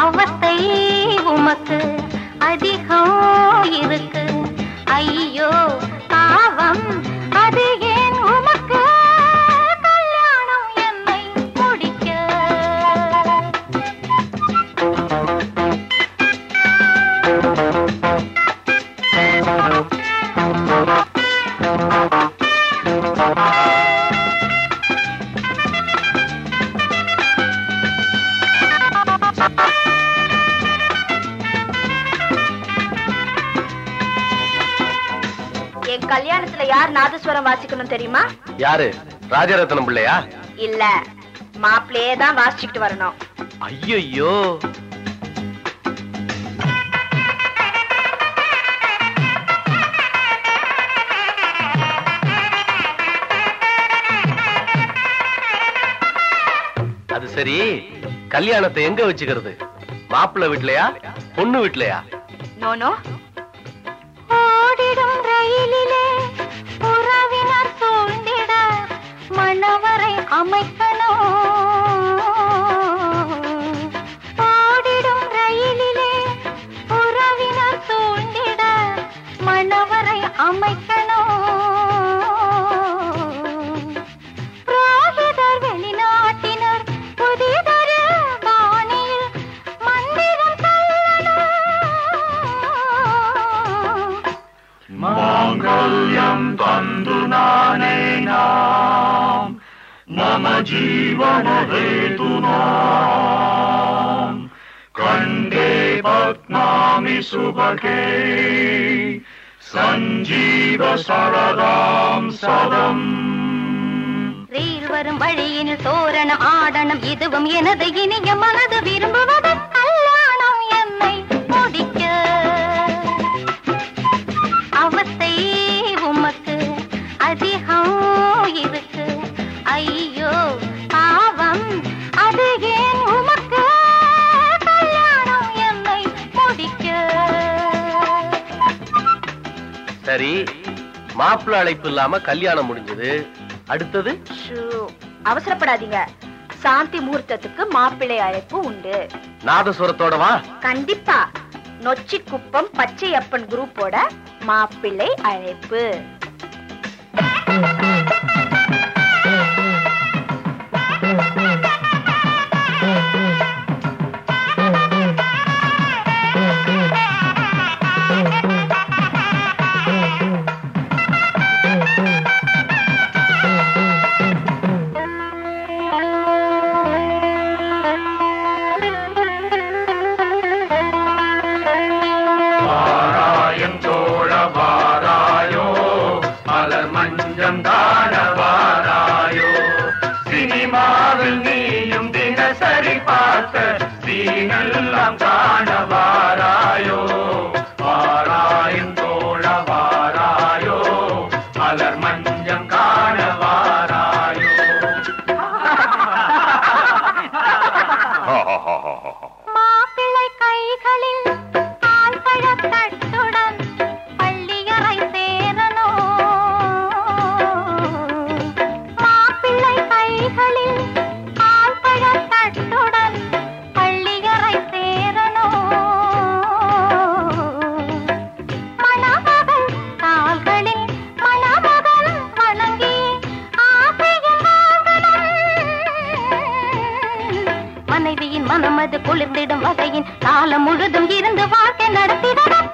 அவத்தை உமக்கு அதிகம் இருக்கு ஐயோ பாவம் அது ஏன் உமக்கு கல்யாணம் என்னை முடிக்க என் கல்யாணத்துல யார் நாதஸ்வரம் வாசிக்கணும் தெரியுமா யாரு ராஜரத்னம் பிள்ளையா இல்ல மாப்பிள்ளையே தான் வாசிச்சுக்கிட்டு வரணும் ஐயோ அது சரி கல்யாணத்தை எங்க வச்சுக்கிறது மாப்பிள்ளை வீட்லயா பொண்ணு வீட்லயா நோனோ ஓடிடும் ரயிலிலே உறவினர் சூழ்ந்திட மணவரை அமைக்கணும் ஓடிடும் ரயிலிலே உறவினர் சூழ்ந்திட மணவரை அமைக்கணும் புரோகிதர் வெளிநாட்டினர் புதிதொரு பாணியில் மந்திரம் சொல்லணும் माङ्गल्यम् तन्तु नानेनाम् मम जीवनहेतुनाम् कण्ठे पद्मामि सुभगे सञ्जीव सरदाम् सदम् ரயில் வரும் வழியினில் தோரணம் ஆடணும் இதுவும் எனது இனிய மனது விரும்புவது கல்யாணம் என்னை முடிக்க அவத்தை உமக்கு அதிகம் இருக்கு ஐயோ பாவம் அது ஏன் உமக்கு கல்யாணம் என்னை முடிக்க சரி மாப்பிள்ளை அழைப்பு இல்லாம கல்யாணம் முடிஞ்சது அடுத்தது ஷூ, அவசரப்படாதீங்க சாந்தி முகூர்த்தத்துக்கு மாப்பிள்ளை அழைப்பு உண்டு நாதஸ்வரத்தோட வா கண்டிப்பா நொச்சி குப்பம் பச்சையப்பன் குரூப்போட மாப்பிள்ளை அழைப்பு வாராயம் சோழ வாராயோ மலர் மஞ்சம் காண வாராயோ சினிமாவில் நீயும் தினசரி பார்த்த சீனெல்லாம் காண வாராயோ வாராயம் சோழ வாராயோ மலர் மஞ்சம் காண வாராயோ மாப்பிள்ளை கைகளில் பால்பழத் தட்டுடன் பள்ளியறை சேரணும் மாப்பிள்ளை கைகளில் பால்பழத் தட்டுடன் பள்ளியறை சேரணும் மணமகள் கால்களில் மணமகன் வணங்கி ஆசையில் வாங்கணும் மனைவியின் மனமது குளிர்ந்திடும் வகையின் காலம் முழுதும் இருந்து வாழ்க்கை நடத்திடணும்